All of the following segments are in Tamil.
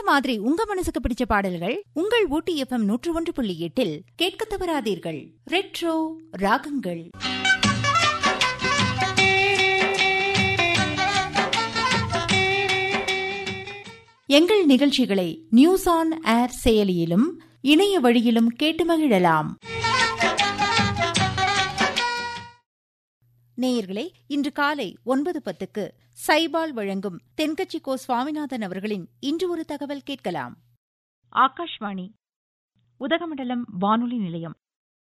மாதிரி உங்க மனசுக்கு பிடிச்ச பாடல்கள் உங்கள் ஊட்டி எஃப்எம் நூற்று ஒன்று புள்ளி எட்டில் கேட்க தவறாதீர்கள் ரெட்ரோ ராகங்கள் எங்கள் நிகழ்ச்சிகளை நியூஸ் ஆன் ஏர் செயலியிலும் இணைய வழியிலும் கேட்டு மகிழலாம் நேயர்களே இன்று காலை ஒன்பது பத்துக்கு சைபால் வழங்கும் தென்கட்சி கோ சுவாமிநாதன் அவர்களின் இன்று ஒரு தகவல் கேட்கலாம் ஆகாஷ்வாணி உதகமண்டலம் வானொலி நிலையம்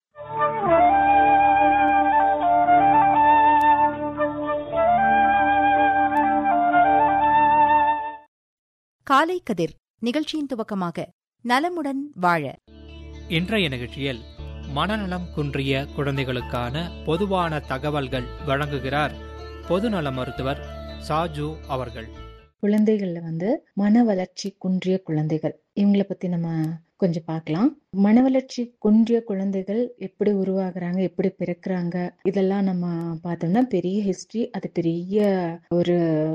காலை கதிர் நிகழ்ச்சியின் துவக்கமாக நலமுடன் வாழ இன்றைய நிகழ்ச்சியில் மனநலம் குன்றிய குழந்தைகளுக்கான பொதுவான தகவல்கள் வழங்குகிறார் பொதுநல மருத்துவர் சாஜு அவர்கள் குழந்தைகள்ல வந்து மன வளர்ச்சி குன்றிய குழந்தைகள் இவங்கள பத்தி நம்ம கொஞ்சம் பார்க்கலாம் மன வளர்ச்சி குன்றிய குழந்தைகள் எப்படி உருவாகுறாங்க எப்படி பிறக்குறாங்க இதெல்லாம் நம்ம பார்த்தோம்னா பெரிய ஹிஸ்டரி அது பெரிய ஒரு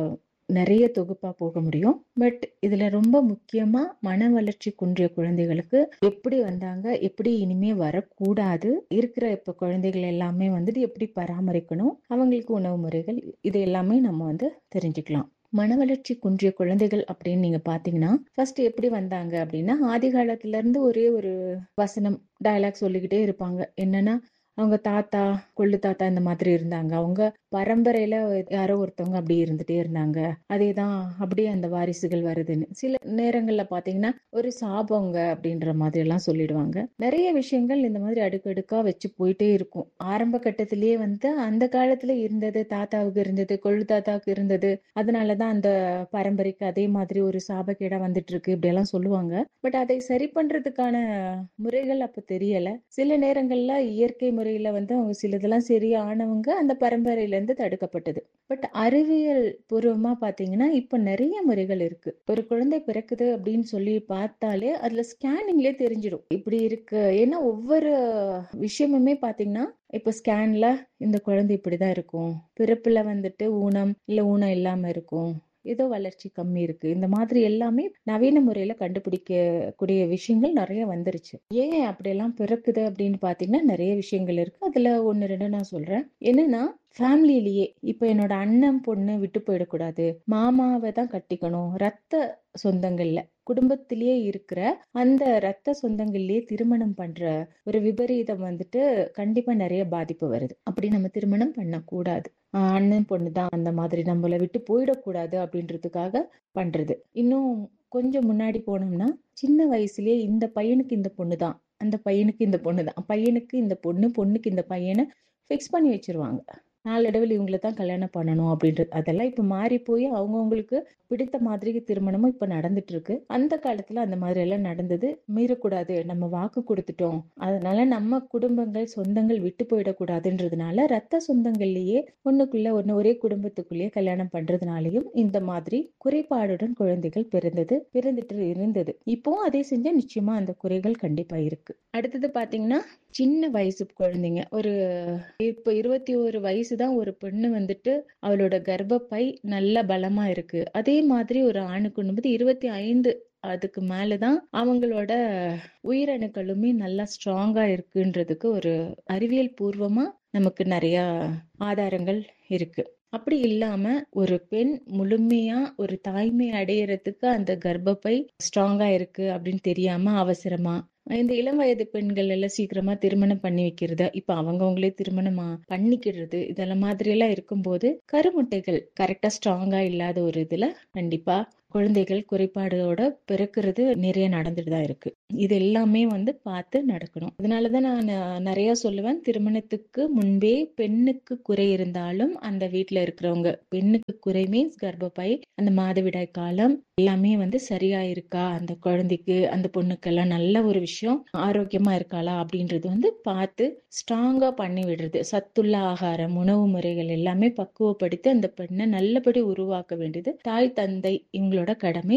நிறைய தொகுப்பா போக முடியும் பட் இதுல ரொம்ப முக்கியமா மன வளர்ச்சி குன்றிய குழந்தைகளுக்கு எப்படி வந்தாங்க எப்படி இனிமே வரக்கூடாது இருக்கிற இப்ப குழந்தைகள் எல்லாமே வந்துட்டு எப்படி பராமரிக்கணும் அவங்களுக்கு உணவு முறைகள் இது எல்லாமே நம்ம வந்து தெரிஞ்சுக்கலாம் மன வளர்ச்சி குன்றிய குழந்தைகள் அப்படின்னு நீங்க பாத்தீங்கன்னா ஃபர்ஸ்ட் எப்படி வந்தாங்க அப்படின்னா ஆதி காலத்துல இருந்து ஒரே ஒரு வசனம் டயலாக் சொல்லிக்கிட்டே இருப்பாங்க என்னன்னா அவங்க தாத்தா கொள்ளு தாத்தா இந்த மாதிரி இருந்தாங்க அவங்க பரம்பரையில யாரோ ஒருத்தவங்க அப்படி இருந்துட்டே இருந்தாங்க அதேதான் அப்படியே அந்த வாரிசுகள் வருதுன்னு சில நேரங்கள்ல பாத்தீங்கன்னா ஒரு சாபங்க அப்படின்ற மாதிரி எல்லாம் சொல்லிடுவாங்க நிறைய விஷயங்கள் இந்த மாதிரி அடுக்கடுக்கா வச்சு போயிட்டே இருக்கும் ஆரம்ப கட்டத்திலேயே வந்து அந்த காலத்துல இருந்தது தாத்தாவுக்கு இருந்தது கொள்ளு தாத்தாவுக்கு இருந்தது அதனாலதான் அந்த பரம்பரைக்கு அதே மாதிரி ஒரு சாபக்கேடா வந்துட்டு இருக்கு இப்படி எல்லாம் சொல்லுவாங்க பட் அதை சரி பண்றதுக்கான முறைகள் அப்ப தெரியல சில நேரங்கள்ல இயற்கை முறையில வந்து அவங்க சிலதெல்லாம் சரியானவங்க அந்த பரம்பரையில இருந்து தடுக்கப்பட்டது பட் அறிவியல் பூர்வமா பாத்தீங்கன்னா இப்ப நிறைய முறைகள் இருக்கு ஒரு குழந்தை பிறக்குது அப்படின்னு சொல்லி பார்த்தாலே அதுல ஸ்கேனிங்லயே தெரிஞ்சிடும் இப்படி இருக்கு ஏன்னா ஒவ்வொரு விஷயமுமே பாத்தீங்கன்னா இப்ப ஸ்கேன்ல இந்த குழந்தை இப்படிதான் இருக்கும் பிறப்புல வந்துட்டு ஊனம் இல்ல ஊனம் இல்லாம இருக்கும் ஏதோ வளர்ச்சி கம்மி இருக்கு இந்த மாதிரி எல்லாமே நவீன முறையில கண்டுபிடிக்கக்கூடிய விஷயங்கள் நிறைய வந்துருச்சு ஏன் அப்படியெல்லாம் பிறக்குது அப்படின்னு பாத்தீங்கன்னா நிறைய விஷயங்கள் இருக்கு அதுல ஒன்னு ரெண்டு நான் சொல்றேன் என்னன்னா ஃபேமிலியிலேயே இப்ப என்னோட அண்ணன் பொண்ணு விட்டு போயிடக்கூடாது மாமாவை தான் கட்டிக்கணும் ரத்த சொந்தங்கள்ல குடும்பத்திலேயே இருக்கிற அந்த ரத்த சொந்தங்கள்லயே திருமணம் பண்ற ஒரு விபரீதம் வந்துட்டு கண்டிப்பா நிறைய பாதிப்பு வருது அப்படி நம்ம திருமணம் பண்ணக்கூடாது அண்ணன் பொண்ணு தான் அந்த மாதிரி நம்மள விட்டு போயிடக்கூடாது அப்படின்றதுக்காக பண்றது இன்னும் கொஞ்சம் முன்னாடி போனோம்னா சின்ன வயசுலயே இந்த பையனுக்கு இந்த பொண்ணு தான் அந்த பையனுக்கு இந்த பொண்ணு தான் பையனுக்கு இந்த பொண்ணு பொண்ணுக்கு இந்த பையனை ஃபிக்ஸ் பண்ணி வச்சிருவாங்க நாளடைவில் இவங்களை தான் கல்யாணம் பண்ணணும் அப்படின்றது அதெல்லாம் இப்ப மாறி போய் அவங்கவுங்களுக்கு பிடித்த மாதிரி திருமணமும் இப்ப நடந்துட்டு இருக்கு அந்த காலத்துல அந்த மாதிரி எல்லாம் நடந்தது மீறக்கூடாது நம்ம வாக்கு கொடுத்துட்டோம் அதனால நம்ம குடும்பங்கள் சொந்தங்கள் விட்டு போயிடக்கூடாதுன்றதுனால ரத்த சொந்தங்கள்லயே ஒண்ணுக்குள்ள ஒண்ணு ஒரே குடும்பத்துக்குள்ளேயே கல்யாணம் பண்றதுனாலயும் இந்த மாதிரி குறைபாடுடன் குழந்தைகள் பிறந்தது பிறந்துட்டு இருந்தது இப்போ அதே செஞ்சா நிச்சயமா அந்த குறைகள் கண்டிப்பா இருக்கு அடுத்தது பாத்தீங்கன்னா சின்ன வயசு குழந்தைங்க ஒரு இப்ப இருபத்தி ஒரு வயசு தான் ஒரு பெண்ணு வந்துட்டு அவளோட கர்ப்பப்பை நல்ல பலமா இருக்கு அதே மாதிரி ஒரு ஆணுக்கு இருபத்தி ஐந்து அதுக்கு மேலதான் அவங்களோட உயிரணுக்களுமே நல்லா ஸ்ட்ராங்கா இருக்குன்றதுக்கு ஒரு அறிவியல் பூர்வமா நமக்கு நிறைய ஆதாரங்கள் இருக்கு அப்படி இல்லாம ஒரு பெண் முழுமையா ஒரு தாய்மை அடையறதுக்கு அந்த கர்ப்பப்பை ஸ்ட்ராங்கா இருக்கு அப்படின்னு தெரியாம அவசரமா இந்த இளம் வயது பெண்கள் எல்லாம் சீக்கிரமா திருமணம் பண்ணி வைக்கிறது இப்ப அவங்கவுங்களே திருமணமா பண்ணிக்கிறது இதெல்லாம் மாதிரி எல்லாம் இருக்கும்போது கருமுட்டைகள் கரெக்டா ஸ்ட்ராங்கா இல்லாத ஒரு இதுல கண்டிப்பா குழந்தைகள் குறைபாடோட பிறக்கிறது நிறைய நடந்துட்டு தான் இருக்கு இது எல்லாமே வந்து பார்த்து நடக்கணும் அதனாலதான் நான் நிறைய சொல்லுவேன் திருமணத்துக்கு முன்பே பெண்ணுக்கு குறை இருந்தாலும் அந்த வீட்டுல இருக்கிறவங்க பெண்ணுக்கு குறை மீன்ஸ் கர்ப்பப்பை அந்த மாதவிடாய் காலம் எல்லாமே வந்து சரியா இருக்கா அந்த குழந்தைக்கு அந்த பொண்ணுக்கெல்லாம் நல்ல ஒரு விஷயம் ஆரோக்கியமா இருக்காளா அப்படின்றது வந்து பார்த்து ஸ்ட்ராங்கா பண்ணி விடுறது சத்துள்ள ஆகாரம் உணவு முறைகள் எல்லாமே பக்குவப்படுத்தி அந்த பெண்ணை நல்லபடி உருவாக்க வேண்டியது தாய் தந்தை இவங்களோட கடமை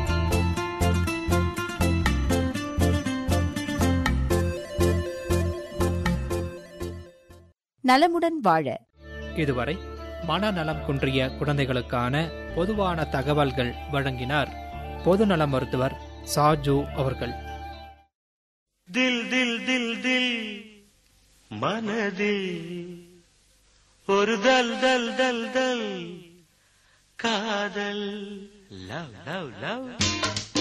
நலமுடன் வாழ இதுவரை மனநலம் குன்றிய குழந்தைகளுக்கான பொதுவான தகவல்கள் வழங்கினார் பொதுநல மருத்துவர் சாஜு அவர்கள் தில் தில் தில் தில் மனதில் ஒரு தல் தல் தல் தல் காதல் லவ் லவ் லவ்